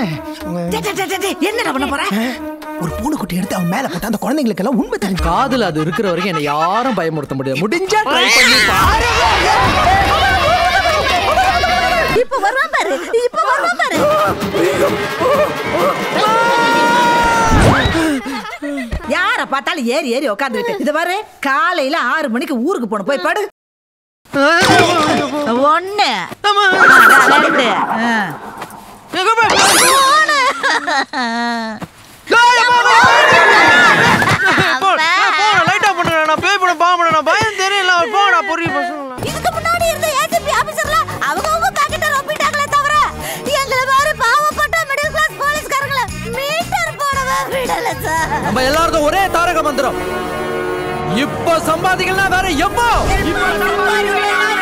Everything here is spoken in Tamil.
டேய், டேய், டேய், டேய், என்னடா பண்ண போற ஒரு பூனைக்குட்டி எடுத்து அவன் மேல போட்டு அந்த குழந்தைங்களுக்கு எல்லாம் உண்மை தெரிஞ்சு காதுல அது இருக்கிற வரைக்கும் என்ன யாரும் பயமுறுத்த முடியாது முடிஞ்சா ட்ரை பண்ணி பாரு இப்ப வருவான் பாரு இப்ப வருவான் பாரு யார பார்த்தாலும் ஏறி ஏறி உட்காந்துக்கிட்டு இது பாரு காலையில ஆறு மணிக்கு ஊருக்கு போன போய் படு ஒண்ணு ஆ, ரெண்டு ஆ. மூணு. லைட்டா பண்ணுறேன் நான் பேய் பண்ண பாம்பு நான் பயம் தெரியல போடா பொரிய பசங்களா இதுக்கு முன்னாடி இருந்த ஏஜிபி ஆபீசர்ல அவங்க அவங்க பாக்கெட்ட ரொப்பிட்டாங்களே தவிர எங்களை மாதிரி பாவப்பட்ட மிடில் கிளாஸ் போலீஸ்காரங்கள மீட்டர் போடவே விடல சார் நம்ம எல்லாருக்கும் ஒரே தாரக மந்திரம் இப்ப சம்பாதிக்கலாம் வேற எப்போ இப்ப சம்பாதிக்கலாம்